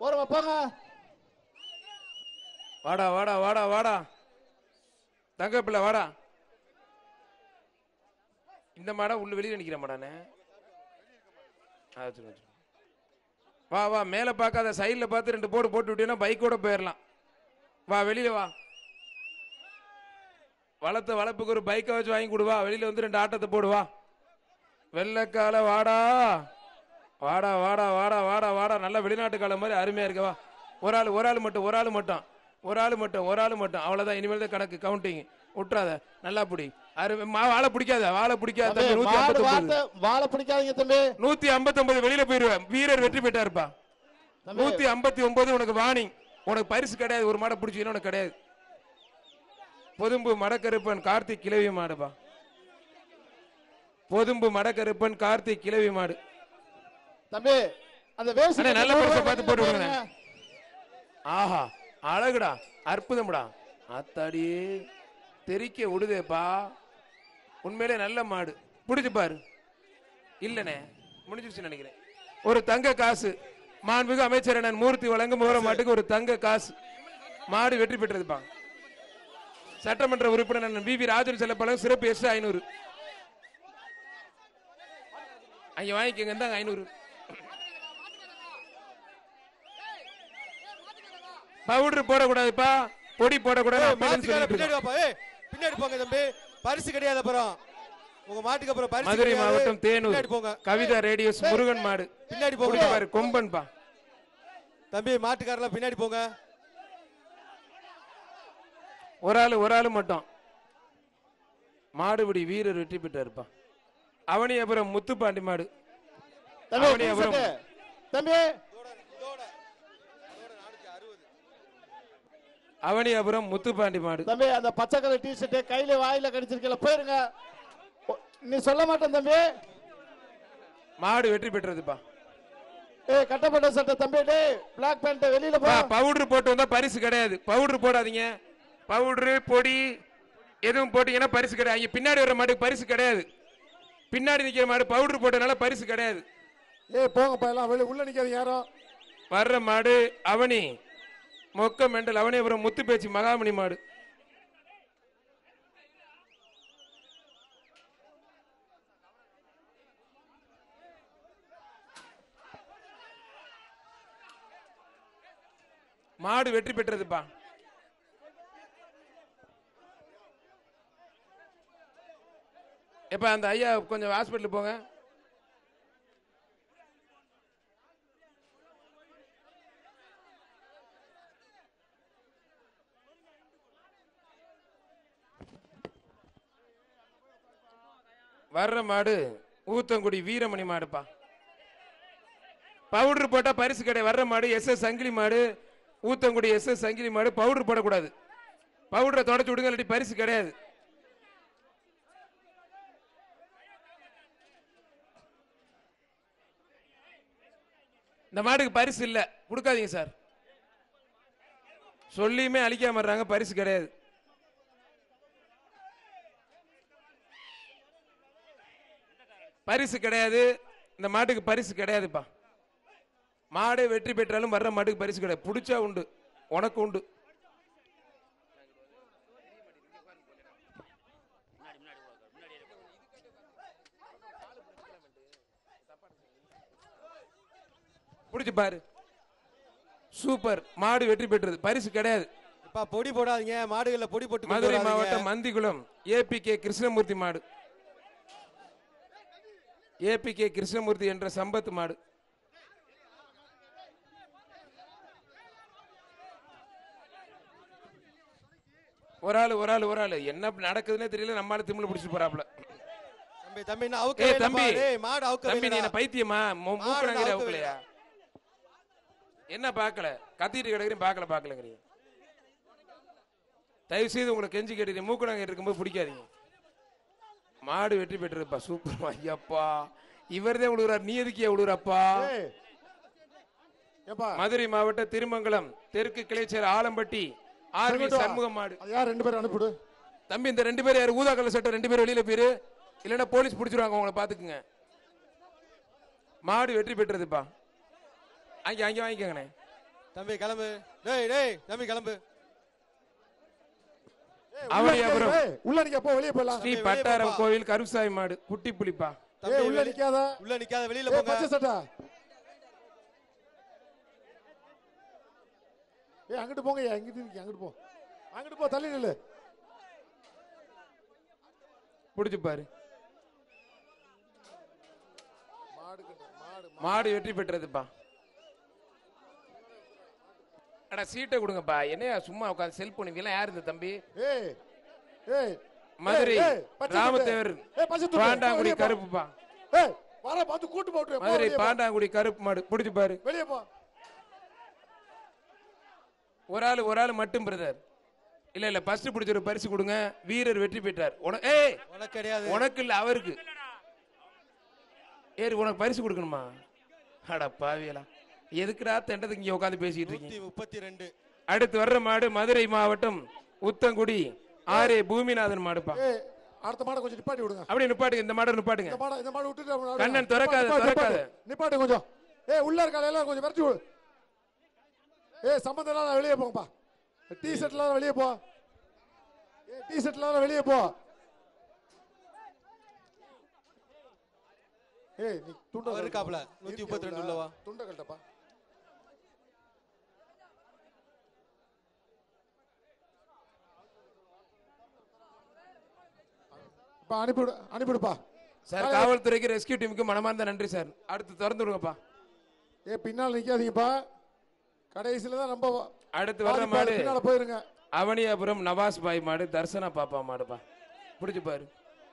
ஓரமா போங்க வாடா வாடா வாடா வாடா தங்க பிள்ளை வாடா இந்த மாடா உள்ள வெளியில நிக்கிற மாடானே ஆ, வச்சுருங்க, வச்சுருங்க. வா வா மேல பார்க்காத சைடுல பார்த்து ரெண்டு போடு போட்டு விட்டீங்கன்னா பைக்கோட போயிடலாம் வா வெளியில வா வளர்த்த வளர்ப்புக்கு ஒரு பைக்கை வச்சு வாங்கி கொடு வா வெளியில வந்து ரெண்டு ஆட்டத்தை போடு வா வெள்ளைக்கால வாடா வாடா வாடா வாடா வாடா வாடா நல்ல வெளிநாட்டு காலம் மாதிரி அருமையா இருக்க வா ஒரு ஆள் ஒரு ஆள் மட்டும் ஒரு ஆள் மட்டும் ஒரு ஆள் மட்டும் ஒரு ஆள் மட்டும் அவ்வளவுதான் இனிமேல் தான் கணக்கு கவுண்டிங் விட்டுறாத நல்லா பிடி அருமை மா- வாழை பிடிக்காத வாழை பிடிக்காத தம்பி, தம்பி, நூத்தி மாடு ஐம்பத்தொன்பது வார்த்தை வாழை பிடிக்காதீங்க தம்பி நூத்தி ஐம்பத்தொன்பது வெளியில போயிருவேன் வீரர் வெற்றி பெற்றாருப்பா தம்பி நூத்தி ஐம்பத்தி ஒன்பது உனக்கு வார்னிங் உனக்கு பரிசு கிடையாது ஒரு மாடை பிடிச்சிங்கன்னா உனக்கு கிடையாது பொதும்பு மடக்கருப்பன் கார்த்திக் கிளவி மாடுப்பா பொதும்பு மடக்கருப்பன் கார்த்திக் கிளவி மாடு தம்பி அந்த வேஸ்ட் அண்ணே, நல்ல பரிசை பார்த்து போட்டு விடுங்க. ஆஹா அழகுடா அற்புதம்டா அத்தாடி தெறிக்க விடுதேப்பா உண்மையிலே நல்ல மாடு பிடிச்சு பாரு இல்லனே முடிஞ்சிருச்சு நினைக்கிறேன் ஒரு தங்க காசு மாண்புமிகு அமைச்சர் அண்ணன் மூர்த்தி வழங்கும் ஓர மாட்டுக்கு ஒரு தங்க காசு மாடு வெற்றி பெற்றதுப்பா சட்டமன்ற உறுப்பினர் அண்ணன் வி வி ராஜன் செல்லப்பழம் சிறப்பு எஸ் ஐநூறு அங்க வாங்கிக்கங்க இந்தாங்க ஐநூறு பவுடர் போடக்கூடாதுப்பா பொடி போடக்கூடாது ஏய், அப்பையில இருந்து மாட்டுக்கார சொல்லிட்டு பின்னாடி இருக்கோம். வாப்பா ஏய் பின்னாடி போங்க தம்பி பரிசு கிடையாது அப்புறம் உங்க மாட்டுக்கு அப்புறம் பரிசு மதுரை கிடையாது. மாவட்டம் தேனூர் பின்னாடி போங்க கவிதா ரேடியோஸ் முருகன் மாடு பின்னாடி போங்க பிடிச்சு பாரு கொம்பன்பா தம்பி மாட்டுக்காரலாம் பின்னாடி போங்க ஒரு ஆளு ஒரு ஆளு மட்டும் மாடுபிடி வீரர் வெற்றி பெற்றாருப்பா அவனியபுரம் முத்துப்பாண்டி மாடு தம்பி அவனே அப்புறம். புதுசட்டு. தம்பி அவனியபுரம் முத்துப்பாண்டி மாடு தம்பி அந்த பச்சை கலர் டி ஷர்ட் கையில வாயில கடிச்சிருக்கல போயிருங்க ஓ, நீ சொல்ல மாட்டேன் தம்பி மாடு வெற்றி பெற்றதுப்பா ஏய் கட்டப்பட்ட சட்டை தம்பி டேய் பிளாக் பேண்ட் வெளியில போ பவுடர் போட்டு வந்தா பரிசு கிடையாது பவுடர் போடாதீங்க பவுடரு பொடி எதுவும் போட்டீங்கன்னா பரிசு கிடையாது இங்க பின்னாடி வர மாட்டுக்கு பரிசு கிடையாது பின்னாடி நிக்கிற மாடு பவுடர் போட்டனால பரிசு கிடையாது ஏய் போங்கப்பா எல்லாம் வெளிய உள்ள நிக்காதீங்க யாரும் வர்ற மாடு அவனி மொக்க மெண்டல் அவனியபுரம் முத்து பேச்சு மகாமணி மாடு மாடு வெற்றி பெற்றதுப்பா எப்ப அந்த ஐயா கொஞ்சம் ஹாஸ்பிட்டல் போங்க வர்ற மாடு ஊத்தங்குடி வீரமணி மாடுப்பா பவுடர் போட்டா பரிசு கிடையாது வர்ற மாடு எஸ் எஸ் சங்கிலி மாடு ஊத்தங்குடி எஸ் எஸ் சங்கிலி மாடு பவுடர் போடக்கூடாது பவுடரை தொடச்சு விடுங்க இல்லாட்டி பரிசு கிடையாது இந்த மாடுக்கு பரிசு இல்ல கொடுக்காதீங்க சார் சொல்லியுமே அழிக்காம வர்றாங்க பரிசு கிடையாது பரிசு கிடையாது இந்த மாட்டுக்கு பரிசு கிடையாதுப்பா மாடு வெற்றி பெற்றாலும் வர்ற மாட்டுக்கு பரிசு கிடையாது பிடிச்சா உண்டு உனக்கு உண்டு பிடிச்சு பாரு சூப்பர் மாடு வெற்றி பெற்றது பரிசு கிடையாது இப்ப பொடி போடாதீங்க மாடுகள்ல பொடி போட்டு கொண்டு மதுரை வராதீங்க. மாவட்டம் மந்திகுளம் ஏபி கே கிருஷ்ணமூர்த்தி மாடு ஏபி கே கிருஷ்ணமூர்த்தி என்ற சம்பத் மாடு ஒரு ஆளு ஒரு ஆளு ஒரு ஆளு என்ன நடக்குதுன்னே தெரியல நம்மளால திமிழ் பிடிச்சு போறாப்ல தம்பி தம்பி நான் ஏய் அவுக்கவே தம்பி இல்லப்பா. டேய் மாடு அவுக்கவே தம்பி நீ இல்லடா. என்ன பைத்தியமா மூ- மாடு மூக்கணங்கிற அவுக்கவே அவுக்கலையா என்ன பார்க்கல கத்திட்டு கிடக்குறீங்க பார்க்கல பார்க்கலங்கிறீங்க தயவு செய்து உங்களை கெஞ்சி கேட்டுறீங்க மூக்கணங்க இருக்கும்போது பிடிக்காதீங்க மாடு வெற்றி பெற்றிருப்பா சூப்பர் ஐயப்பா இவர்தான் விழுகிறார் நீ எதுக்கியா விழுகிறப்பா ஏய் ஏப்பா மதுரை மாவட்ட திருமங்கலம் தெற்கு கிளைச்சர் ஆலம்பட்டி ஆர்வி சொல்லிட்டு வா. சண்முகம் மாடு அது யார் ரெண்டு பேரும் அனுப்பிடு தம்பி இந்த ரெண்டு பேரும் யாரு ஊதா கலர் சட்டை ரெண்டு பேரும் வெளியில போயிரு இல்லைன்னா போலீஸ் பிடிச்சிருவாங்க உங்களை பாத்துக்குங்க மாடு வெற்றி பெற்றதுப்பா அங்க அங்க வாங்கிக்கோங்கண்ணே தம்பி கிளம்பு டேய் டேய் தம்பி கிளம்பு ஏய், அவனி உள்ள நிக்காத, அப்புறம். ஏய், உள்ள நிக்க போ வெளியே போலாம் ஸ்ரீ வெளியே பட்டாரம் போப்பா. கோவில் கருசாய் மாடு குட்டி புலிப்பா தம்பி ஏய் உள்ள வெளிய- நிக்காத உள்ள நிக்காத வெளியில ஏய் போங்க பச்சை சட்டை ஏய் அங்கிட்டு போங்க ஏய் அங்கிட்டு நிக்க அங்கிட்டு போ அங்கிட்டு போ தள்ளி நில்லு புடிச்சு பாரு மாடு கட்டு, மாடு மாடு வெற்றி பெற்றதுப்பா அடா சீட்டை கொடுங்கப்பா என்னையா சும்மா உட்காந்து செல்போன் இதெல்லாம் யாரு இந்த தம்பி ஏய் ஏய் மதுரை ஏய், ஏய், பச்சை ராமத்தேவர் துண்டு. ஏய், பச்சை துண்டு. பாண்டாங்குடி வெளியே போ. கருப்புப்பா ஏய் வர பார்த்து கூட்டு போட்டு போ, மதுரை வெளியே போ. பாண்டாங்குடி கருப்பு மாடு புடிச்சு பாரு வெளியே போ ஒரு ஆள் ஒரு ஆள் மட்டும் பிரதர் இல்ல இல்ல ஃபர்ஸ்ட் பிடிச்ச ஒரு பரிசு கொடுங்க வீரர் வெற்றி பெற்றார் உன ஏய் உனக்கு கிடையாது உனக்கு இல்ல அவருக்கு ஏறி உனக்கு பரிசு கொடுக்கணுமா அட பாவியலா எதுக்குடா தெண்டதுக்கு இங்க உட்காந்து பேசிட்டு இருக்கீங்க நூத்தி முப்பத்தி ரெண்டு அடுத்து வர்ற மாடு மதுரை மாவட்டம் உத்தங்குடி ஆரே பூமிநாதன் மாடுப்பா ஏய் அடுத்த மாடை கொஞ்சம் நிப்பாட்டி விடுங்க அப்படியே நிப்பாட்டுங்க இந்த மாடை நிப்பாட்டுங்க இந்த மாடை இந்த மாடை விட்டுட்டு அப்புறம் கண்ணன் திறக்காத, நிப்பாட்டு, நிப்பாட்டு, திறக்காத. நிப்பாட்டு கொஞ்சம் ஏய் உள்ள இருக்கால எல்லாம் கொஞ்சம் விரட்டி விடு ஏய் சம்பந்தம் இல்லாத வெளியே போங்கப்பா டீ ஷர்ட்ல வெளியே போ ஏய் டீ ஷர்ட்ல வெளியே போ ஏய் நீ துண்ட அவர் இருக்காப்ல. 132 உள்ளவா? துண்ட கட்டப்பா பா அனுப்பிவிடு அனுப்பிவிடுப்பா சார் காவல்துறைக்கு ரெஸ்கியூ டீமுக்கு மனமார்ந்த நன்றி சார் அடுத்து திறந்து விடுங்கப்பா ஏ பின்னால் நிக்காதீங்கப்பா கடைசியில தான் ரொம்ப அடுத்து வர்ற பாதி பாதி மாடு பின்னால போயிருங்க அவனியாபுரம் நவாஸ் பாய் மாடு தர்சனா பாப்பா மாடுப்பா பிடிச்சு பாரு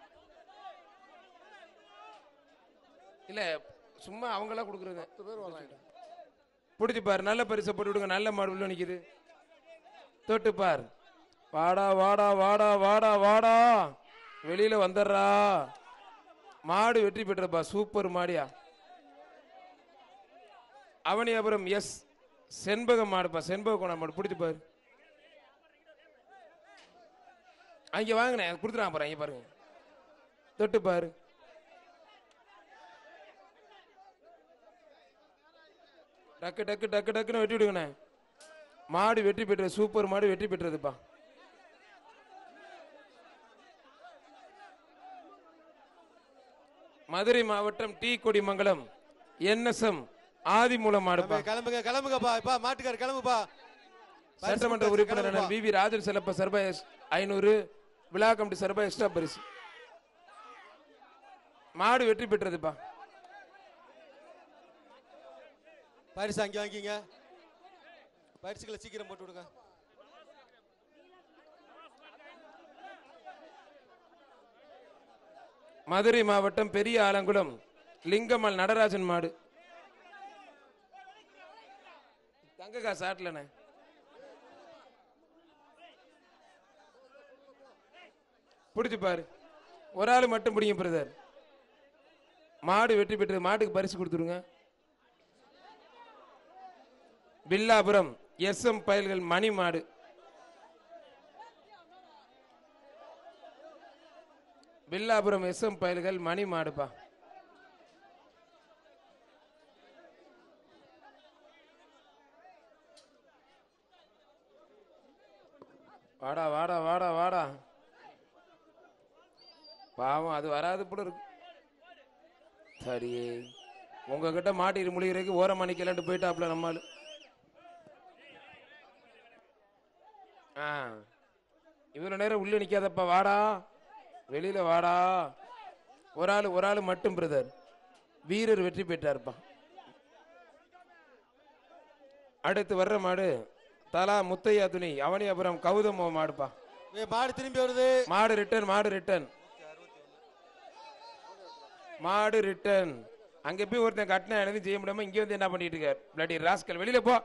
இல்ல சும்மா அவங்களா கொடுக்குறது பத்து பேர் வராங்க பிடிச்சு பாரு நல்ல பரிசை போட்டு விடுங்க நல்ல மாடு உள்ள நிக்குது தொட்டு பார் வாடா வாடா வாடா வாடா வாடா வெளியில வந்துடுறா மாடு வெற்றி பெற்றப்பா சூப்பர் மாடியா அவனியாபுரம் எஸ் செண்பகம் மாடுப்பா செண்பக கோணம் மாடு பிடிச்சு பாரு அங்க வாங்கினேன் கொடுத்துறாங்க பாரு அங்க பாருங்க தொட்டு பாரு டக்கு டக்கு டக்கு டக்குன்னு வெட்டி விடுங்கண்ணே மாடு வெற்றி பெற்றது சூப்பர் மாடு வெற்றி பெற்றதுப்பா மதுரை மாவட்டம் டி கொடிமங்கலம் என்எஸ்எம் ஆதிமூலம் மாடுப்பா தம்பி கிளம்புங்க கிளம்புங்கப்பா இப்பா மாட்டுக்கார் கிளம்புப்பா பரிசு சட்டமன்ற கொடுத்தாச்சு, உறுப்பினர் கிளம்புப்பா. வி வி ராஜன் செல்லப்ப சர்பா ஐநூறு விழா கமிட்டி சர்பா எக்ஸ்ட்ரா பரிசு மாடு வெற்றி பெற்றதுப்பா பரிசு அங்கே வாங்கிங்க பரிசுகளை சீக்கிரம் போட்டு விடுங்க மதுரை மாவட்டம் பெரிய ஆலங்குளம் லிங்கம்மாள் நடராஜன் மாடு தங்க காசு ஆட்டலண்ணே பிடிச்சு பாரு ஒரு ஆள் மட்டும் பிடிங்க பிரதர் மாடு வெற்றி பெற்றது மாட்டுக்கு பரிசு கொடுத்துருங்க பில்லாபுரம் எஸ் எம் பயல்கள் மணி மாடு பில்லாபுரம் எஸ் எம் பயல்கள் மணி மாடுப்பா வாடா வாடா வாடா வாடா பாவம் அது வராது போல இருக்கு சரியே உங்ககிட்ட மாட்டிட்டு முடிகிறதுக்கு ஓரம் மணிக்கலான்ட்டு போயிட்டாப்ல நம்மால் ஆ இவ்வளவு நேரம் உள்ள நிக்காதப்பா வாடா வெளியில வாடா ஒரு ஆள் ஒரு ஆள் மட்டும் பிரதர் வீரர் வெற்றி பெற்றார்ப்பா அடுத்து வர்ற மாடு தலா முத்தையா துணி அவனியாபுரம் கௌதம மாடுப்பா ஏய், மாடு திரும்பி வருது மாடு ரிட்டர்ன் மாடு ரிட்டர்ன் மாடு ரிட்டர்ன் அங்க போய் ஒருத்தன் கட்டின எழுதி செய்ய முடியாம இங்க வந்து என்ன பண்ணிட்டு இருக்கார் பிளடி ராஸ்கல் வெளியில போ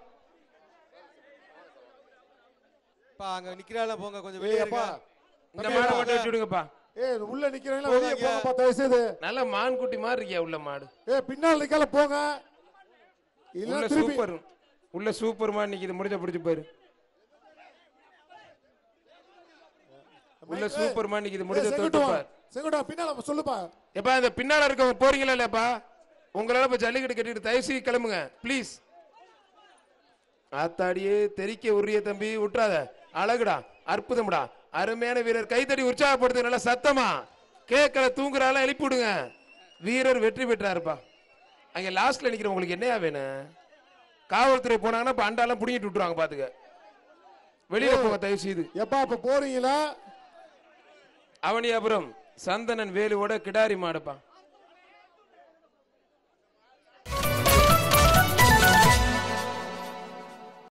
பா அங்க நிக்கிறாள போங்க கொஞ்சம் வெளியே ஏய் அப்பா இருங்க இந்த மாடை மட்டும் விட்டு விடுங்கப்பா ஏய் உள்ள நிக்கிறீங்களா வெளியே போங்கப்பா தயவு செய்து நல்ல மான்குட்டி மாதிரி இருக்கியா உள்ள மாடு ஏய் பின்னால் நிக்கல போங்க இல்ல உள்ள திருப்பி சூப்பர் உள்ள சூப்பர் மாடு நிக்குது முடிஞ்ச பிடிச்சு பாரு உள்ள சூப்பர் மாடு நிக்குது முடிஞ்ச தொட்டு செங்குட்டுவா பாரு செங்குட்டுவா பின்னால சொல்லுப்பா எப்பா இந்த பின்னால இருக்கவங்க போறீங்களா இல்லப்பா உங்களால இப்ப ஜல்லிக்கட்டு கட்டிட்டு தயவு செய்து கிளம்புங்க ப்ளீஸ் ஆத்தாடியே தெறிக்க உரிய தம்பி விட்டுறாத அழகுடா அற்புதம்டா அருமையான வீரர் கைத்தடி உற்சாகப்படுத்து நல்லா சத்தமா கேட்கல தூங்குறால எழுப்பி விடுங்க வீரர் வெற்றி பெற்றாருப்பா அங்க லாஸ்ட்ல நிக்கிற உங்களுக்கு என்னையா வேணும் காவல்துறை போனாங்கன்னா இப்ப அண்டாலாம் புடிங்கிட்டு விட்டுருவாங்க பாத்துக்க வெளியில போங்க தயவு செய்து எப்பா இப்ப போறீங்களா அவனியாபுரம் சந்தனன் வேலுவோட கிடாரி மாடுப்பா